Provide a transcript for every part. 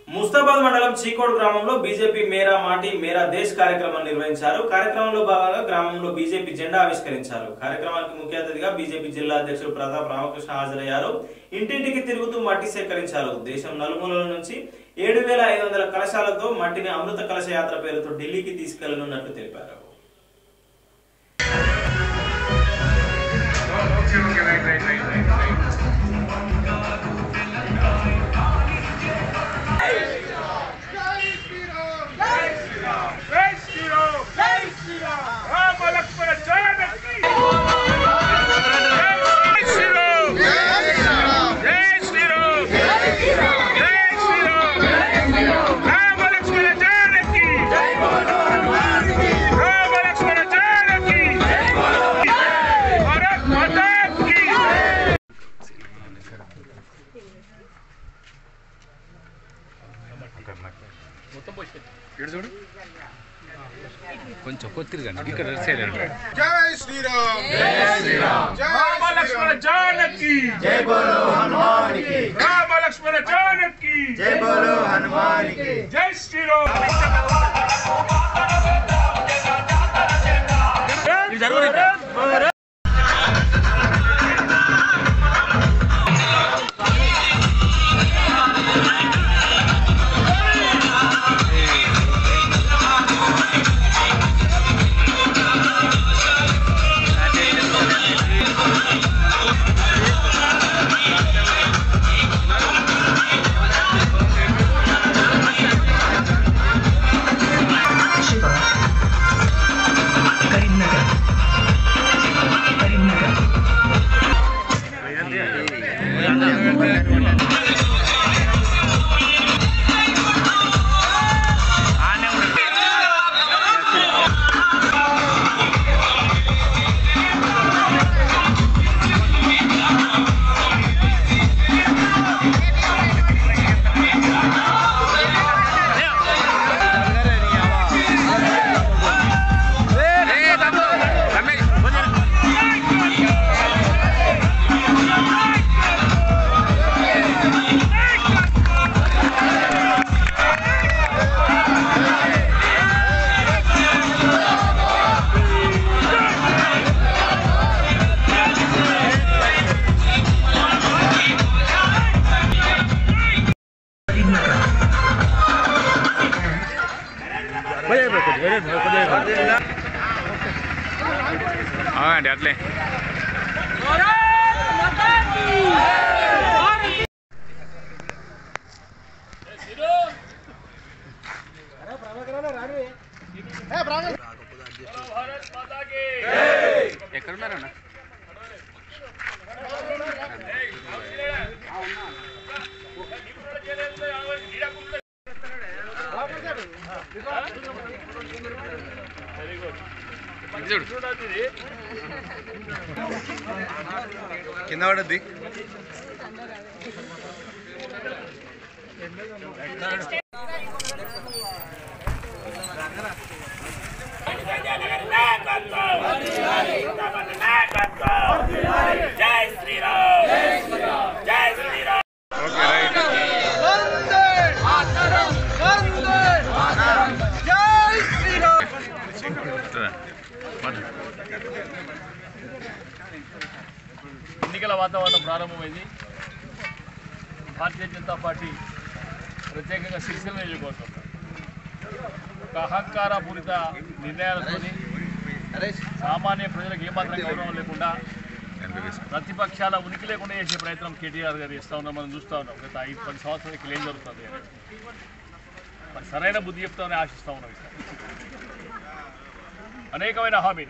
ముస్తాబాద్ మండలం చీకోడ్ గ్రామంలో బీజేపీ మేరా మాటి మేరా దేశ్ కార్యక్రమం నిర్వహించారు కార్యక్రమంలో భాగంగా గ్రామంలో బీజేపీ జెండా ఆవిష్కరించారు కార్యక్రమానికి ముఖ్య అతిథిగా బీజేపీ జిల్లా అధ్యక్షుడు ప్రతాప్ రామకృష్ణ హాజరయ్యారు ఇంటింటికి తిరుగుతూ మట్టి సేకరించారు దేశం నలుమూలల నుంచి ఏడు వేల ఐదు వందల కలశాలతో మట్టిని అమృత కలశ యాత్ర పేరుతో ఢిల్లీకి తీసుకెళ్లనున్నట్లు తెలిపారు జై శ్రీరామ్ జై శ్రీరామ్ రామ లక్ష్మణ జానకి జై శ్రీరామ్ జై శ్రీరామ్ జై శ్రీరామ్ రామ లక్ష్మణ జానకి రామ లక్ష్మణ జానకి భారత్ మాతా కీ కొంచెం కొత్తిరిగండి ఇక్కడ సైడ్ అండి జై శ్రీరామ్ జై శ్రీరామ్ రామ లక్ష్మణ జానకి జై బోలో హనుమాన్ కి రామ లక్ష్మణ జానకి జై బోలో హనుమాన్ కి జై శ్రీరామ్ శివ కరీంనగర్ కరీంనగర్ కరీంనగర్ అండి అట్లే ఎక్కడున్నారన్న ఇటు చూడు కింద పడద్ది జై శ్రీరామ్ జై శ్రీరామ్ ఓకే రైట్ ఎన్నికల వాతావరణం ప్రారంభమైంది భారతీయ జనతా పార్టీ ప్రత్యేకంగా సిరిసిల్ల నియోజకవర్గం ఒక అహంకారపూరిత నిర్ణయాలతో సామాన్య ప్రజలకు ఏమాత్రం గౌరవం లేకుండా ప్రతిపక్షాల ఉనికి లేకుండా చేసే ప్రయత్నం కేటీఆర్ గారు చేస్తూ ఉన్నాం మనం చూస్తూ ఉన్నాం గత ఐదు పది సంవత్సరాల క్లెయిమ్ జరుగుతుంది అని. మరి సరైన బుద్ధి చెప్తామని ఆశిస్తూ ఉన్నాం ఇక్కడ అనేకమైన హామీలు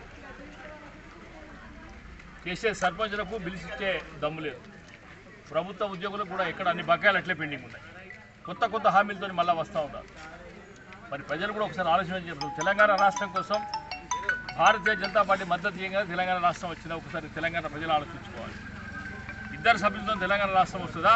కేసీఆర్ సర్పంచులకు బిల్స్ ఇచ్చే దమ్ము లేదు ప్రభుత్వ ఉద్యోగులకు కూడా ఎక్కడ అన్ని బకాయిలు అట్లే పెండింగ్ ఉన్నాయి కొత్త కొత్త హామీలతో మళ్ళీ వస్తూ ఉన్నారు మరి ప్రజలు కూడా ఒకసారి ఆలోచన చెప్తారు తెలంగాణ రాష్ట్రం కోసం భారతీయ జనతా పార్టీ మద్దతు చేయగా తెలంగాణ రాష్ట్రం వచ్చిందా ఒకసారి తెలంగాణ ప్రజలు ఆలోచించుకోవాలి ఇద్దరు సభ్యులతో తెలంగాణ రాష్ట్రం వస్తుందా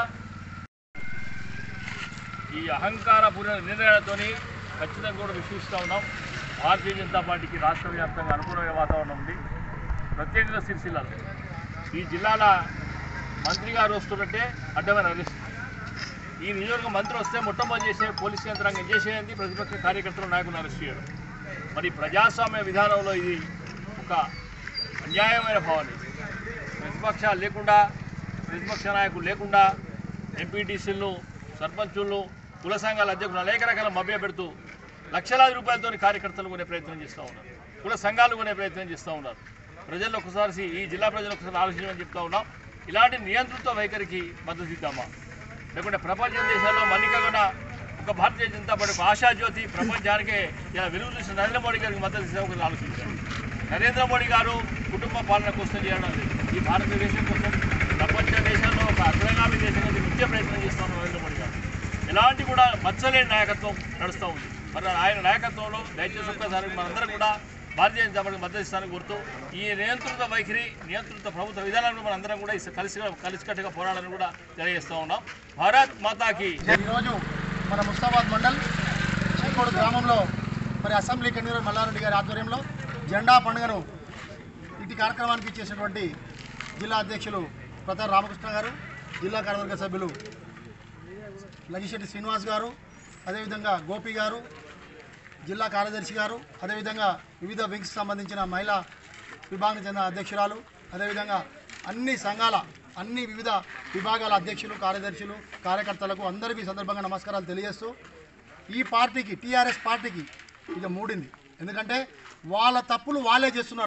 ఈ అహంకారపూర్ణ నిర్ణయాలతోని ఖచ్చితంగా కూడా విశ్వసిస్తూ ఉన్నాం భారతీయ జనతా పార్టీకి రాష్ట్ర వ్యాప్తంగా అనుకూలమైన వాతావరణం ఉంది ప్రత్యేకంగా సిరిసిల్లాలో ఈ జిల్లాల మంత్రి గారు వస్తున్నట్టే అడ్డమైన అరెస్ట్ ఈ నియోజకవర్గ మంత్రి వస్తే మొట్టమొదటి చేసే పోలీస్ యంత్రాంగం చేసేది ప్రతిపక్ష కార్యకర్తలు నాయకులు అరెస్ట్ చేయడం మరి ప్రజాస్వామ్య విధానంలో ఇది ఒక అన్యాయమైన భావన ఇది. ప్రతిపక్షాలు లేకుండా ప్రతిపక్ష నాయకులు లేకుండా ఎంపీటీసీలను సర్పంచులను కుల సంఘాల అధ్యక్షులు అనేక రకాల మభ్య పెడుతూ లక్షలాది రూపాయలతో కార్యకర్తలు కొనే ప్రయత్నం చేస్తూ ఉన్నారు కుల సంఘాలు కొనే ప్రయత్నం చేస్తూ ఉన్నారు ప్రజలు ఒకసారి ఈ జిల్లా ప్రజలు ఒకసారి ఆలోచించమని చెప్తా ఉన్నాం ఇలాంటి నియంత్రిత వైఖరికి మద్దతు ఇద్దామా లేకుంటే ప్రపంచ దేశాల్లో మన్నికగా ఒక భారతీయ జనతా పార్టీ ఒక ఆశాజ్యోతి ప్రపంచానికే ఇలా వెలుగు చూసిన నరేంద్ర మోడీ గారికి మద్దతు ఇస్తే ఒకరు ఆలోచించారు నరేంద్ర మోడీ గారు కుటుంబ పాలన కోసం చేయడం లేదు ఈ భారతదేశం కోసం ప్రపంచ దేశాల్లో ఒక అగ్రగామి దేశంగా నిత్య ప్రయత్నం చేస్తున్నారు నరేంద్ర మోడీ గారు ఎలాంటి కూడా మచ్చలేని నాయకత్వం నడుస్తూ ఉంది మరి ఆయన నాయకత్వంలో దయచేసి ఒక్కసారి మనందరం కూడా భారతీయ జనతా పార్టీకి మద్దతు ఇస్తానికి కోరుతూ ఈ నియంత్రిత వైఖరి నియంత్రిత ప్రభుత్వ విధానాలను మనందరం కూడా ఈ కలిసి కలిసికట్టుగా పోరాడాలని కూడా తెలియజేస్తూ ఉన్నాం భారత్ మాతాకి ఈరోజు మన ముస్తాబాద్ మండల్ చైకోడు గ్రామంలో మరి అసెంబ్లీ కన్వీనర్ మల్లారెడ్డి గారి ఆధ్వర్యంలో జెండా పండుగను ఇటు కార్యక్రమానికి ఇచ్చేసినటువంటి జిల్లా అధ్యక్షులు ప్రతాప్ రామకృష్ణ గారు జిల్లా కార్యవర్గ సభ్యులు లగిశెట్టి శ్రీనివాస్ గారు అదేవిధంగా గోపి గారు జిల్లా కార్యదర్శి గారు అదేవిధంగా వివిధ వింగ్స్ సంబంధించిన మహిళా విభాగానికి చెందిన అధ్యక్షురాలు అదేవిధంగా అన్ని సంఘాల అన్ని వివిధ విభాగాల అధ్యక్షులు కార్యదర్శులు కార్యకర్తలకు అందరికీ ఈ సందర్భంగా నమస్కారాలు తెలియజేస్తూ ఈ పార్టీకి టీఆర్ఎస్ పార్టీకి ఇక మూడింది ఎందుకంటే వాళ్ళ తప్పులు వాళ్ళే చేస్తున్నారు